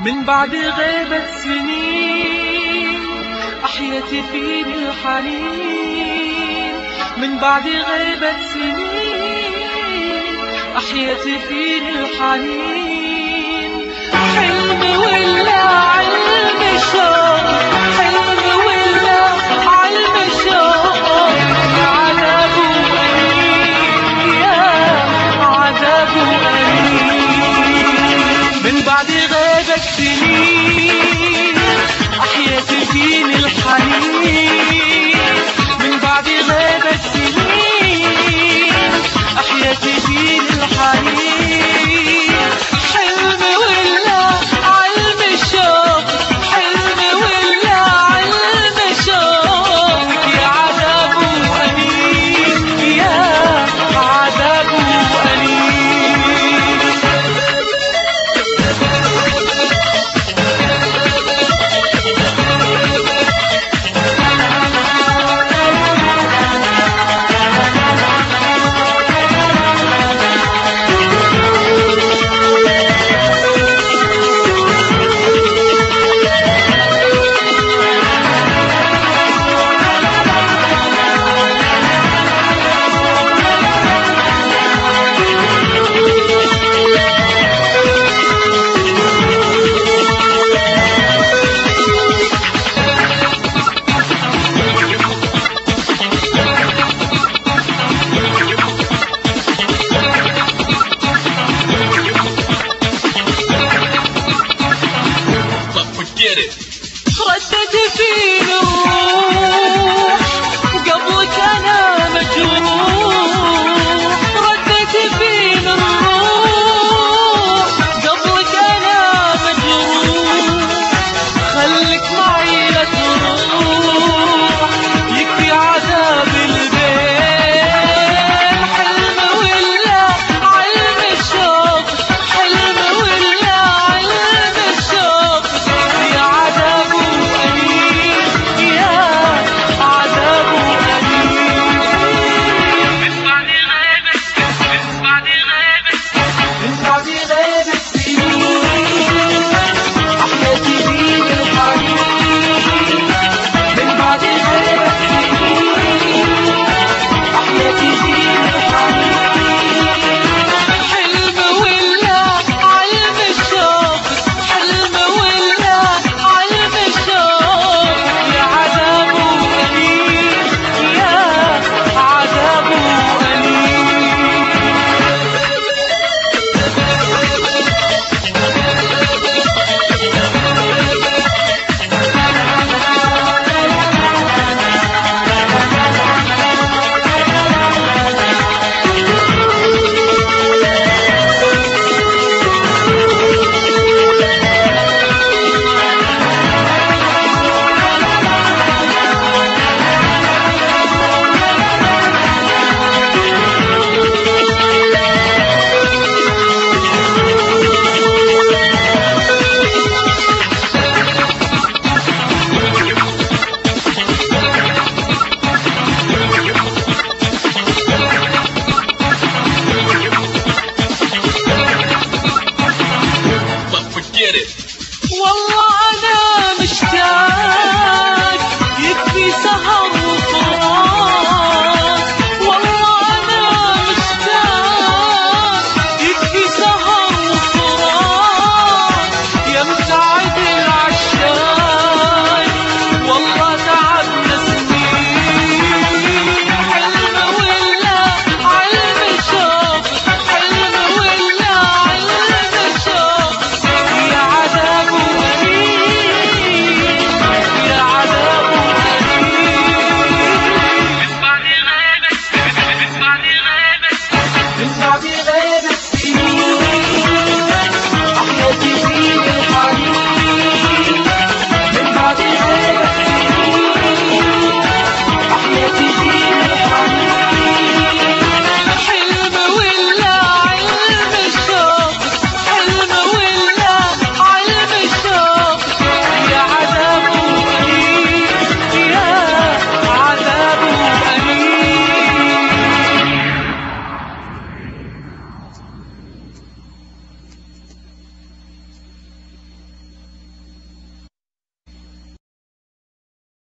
من بعد غيبة سنين أحيت فيني الحنين من بعد غيبة سنين أحيت فيني الحنين حلم ولا علم شوق حلم ولا علم شوق عذاب أليم يا عذاب أليم من بعد غيبة سنين أحيت فيني الحنين من بعد غيبة سنين أحيت فيني الحنين حلم ولا علم شوق حلم ولا علم شوق يا عذاب أليم يا عذاب أليم But forget it. ردد فيني